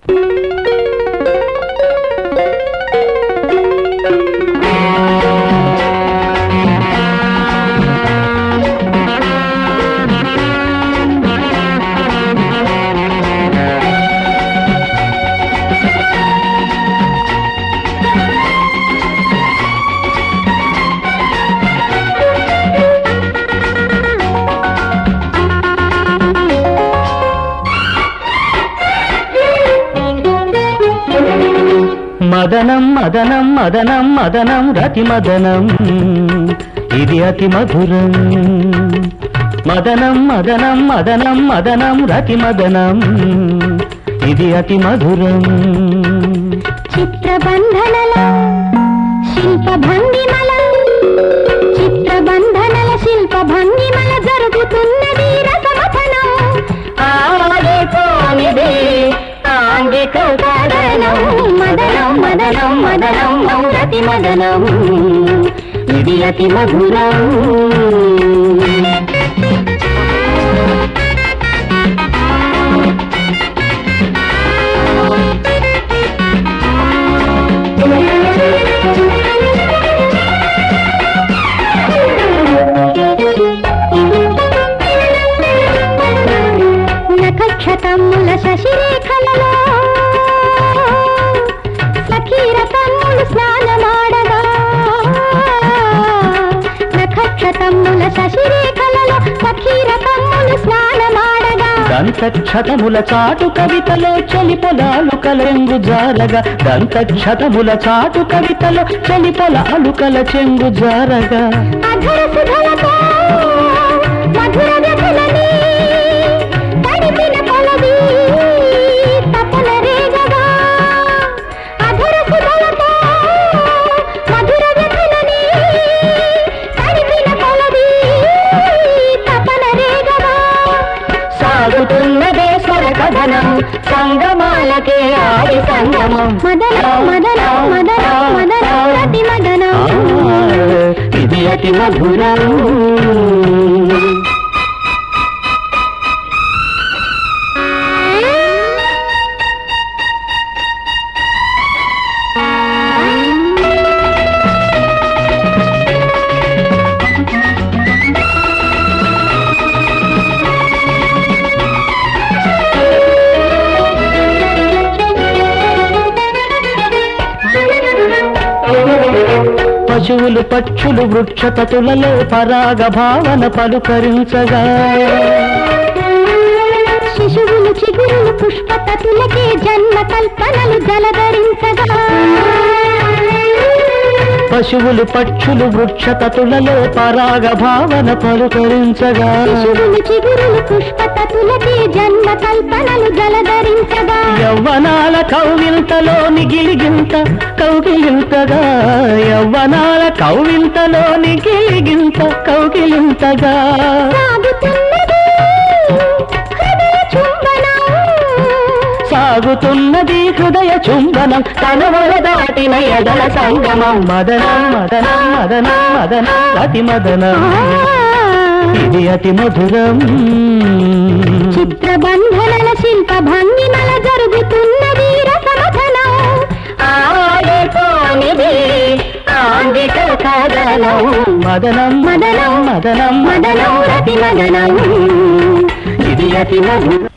మదనం మదనం మదనం మదనం రతి మదనం ఇది అతి మధురం మదనం మదనం మదనం మదనం రతి మదనం ఇది అతి మధురం చిత్రబంధనల శిల్ప భంగిమల చిత్రబంధనల శిల్ప భంగిమల జరుగుతున్నది రసమథనం ఆగిపోనిది ఆంగిక కడనం మదనం మదనం మదనం రతి మదనం ఇది అతి మధురం నక్షతమ్ముల శశిరేఖలలో సఖీరతమ్ములు స్నానమాడగా నక్షతమ్ముల శశిరేఖలలో సఖీరతమ్ములు స్నానమాడగా దంతక్షతముల చాటు కవితలో చలి పొలాలు కలెంగు జారగా దంతక్షతముల చాటు కవితలో చలి పొలాలు కల చెంగు జారగా అధర సుధలతో మధుర వ్యథలని తడిపిన కొలది తపన రేగగా అధర సుధలతో మధుర వ్యథలని తడిపిన కొలది తపన రేగగా సాగుతున్నదే స్వర కథనం సంగమాలకే ఆది సంగమం మదనం మదనం మదనం మదనం రతి మదనం ఇది అతి మధురం పశువులు పక్షులు వృక్షతతులలో పరాగ భావన పలుకరించగా శిశువులు చిగురులు పుష్పతతులకే జన్మ కల్పనలు జలధరించగా పశువులు పక్షులు వృక్షతతులలో పరాగ భావన పలుకరించగా శిశువులు చిగురులు పుష్పతతులకే జన్మ కల్పనలు జలధరించగా యవ్వనాల కౌవింతలోని గిలిగింత కౌగిలింతగా యవ్వనాల కౌవింతలోని గిలిగింత కౌగిలింతగా సాగుతున్నది హృదయ సాగుతున్నది హృదయ చుంబనం చుంబనం తనవల దాటిన ఎదల సంగమం మదనం మదనం మదనం మదనం అతి మదనం ఇది అతి మధురం చిత్రబంధనల శిల్ప భంగిమల జరుగుతున్నది రసమథనం ఆగిపోనిది ఆంగిక కథనం మదనం మదనం మదనం మదనం రతి మదనం ఇది అతి మధురం